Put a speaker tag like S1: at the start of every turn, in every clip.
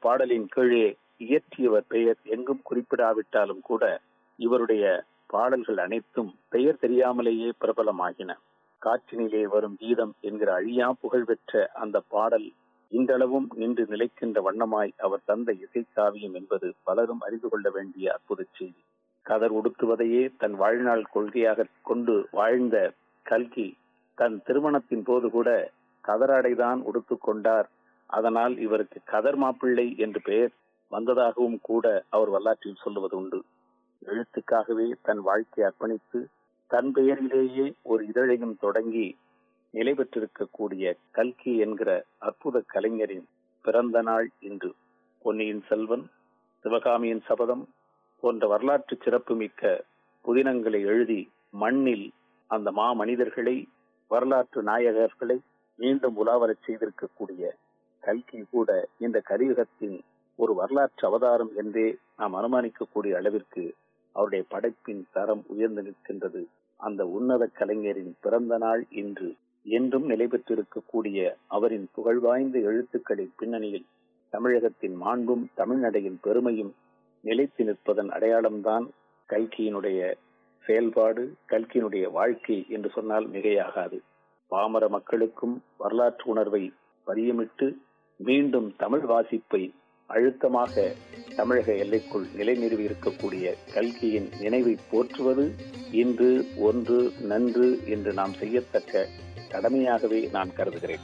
S1: பாடலின் கீழே இயற்றியவர் பெயர் எங்கும் குறிப்பிடாவிட்டாலும் கூட இவருடைய பாடல்கள் அனைத்தும் பெயர் தெரியாமலேயே பிரபலமாகின காற்றினிலே வரும் கீதம் என்கிற அழியா புகழ் பெற்ற அந்த பாடல் இன்றளவும் நின்று நிலைக்கின்ற வண்ணமாய் அவர் தந்த இசைக்காவியம் என்பது பலரும் அறிந்து கொள்ள வேண்டிய அற்புத செய்தி கதர் உடுத்துவதையே தன் வாழ்நாள் கொள்கையாக கொண்டு வாழ்ந்த கல்கி தன் திருமணத்தின் போது கூட கதராடைதான் உடுத்துக் கொண்டார் அதனால் இவருக்கு கதர் மாப்பிள்ளை என்று பெயர் வந்ததாகவும் கூட அவர் வரலாற்றில் சொல்லுவது உண்டு எழுத்துக்காகவே தன் வாழ்க்கை அர்ப்பணித்து தன் பெயரிலேயே ஒரு இதழையும் தொடங்கி நிலை பெற்றிருக்கக்கூடிய கல்கி என்கிற அற்புத கலைஞரின் பிறந்த நாள் இன்று பொன்னியின் செல்வன் சிவகாமியின் சபதம் போன்ற வரலாற்று சிறப்புமிக்க புதினங்களை எழுதி மண்ணில் அந்த மா மனிதர்களை வரலாற்று நாயகர்களை மீண்டும் உலாவரச் செய்திருக்கக்கூடிய கல்கி கூட இந்த கலியுகத்தின் ஒரு வரலாற்று அவதாரம் என்றே நாம் அனுமானிக்கக்கூடிய அளவிற்கு அவருடைய படைப்பின் தரம் உயர்ந்து நிற்கின்றது அந்த உன்னத கலைஞரின் பிறந்த நாள் இன்று என்றும் நிலை பெற்றிருக்கக்கூடிய அவரின் புகழ்வாய்ந்த எழுத்துக்களின் பின்னணியில் தமிழகத்தின் மாண்பும் தமிழ்நடையின் பெருமையும் நிலைத்து நிற்பதன் அடையாளம்தான் கல்கியினுடைய செயல்பாடு கல்கியினுடைய வாழ்க்கை என்று சொன்னால் மிகையாகாது பாமர மக்களுக்கும் வரலாற்று உணர்வை பதியமிட்டு மீண்டும் தமிழ் வாசிப்பை அழுத்தமாக தமிழக எல்லைக்குள் நிலை நிறுவி இருக்கக்கூடிய கல்கியின் நினைவை போற்றுவது இன்று ஒன்று நன்று என்று நாம் செய்யத்தக்க கடமையாகவே நான் கருதுகிறேன்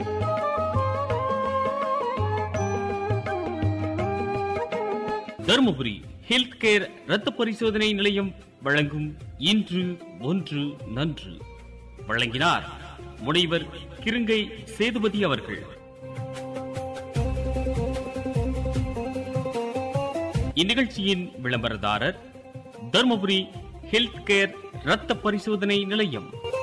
S2: தருமபுரி ஹெல்த் கேர் ரத்த பரிசோதனை நிலையம் வழங்கும் இன்று ஒன்று நன்று வழங்கினார் முனைவர் கிருங்கை சேதுபதி அவர்கள் இந்நிகழ்ச்சியின் விளம்பரதாரர் தருமபுரி ஹெல்த் கேர் ரத்த பரிசோதனை நிலையம்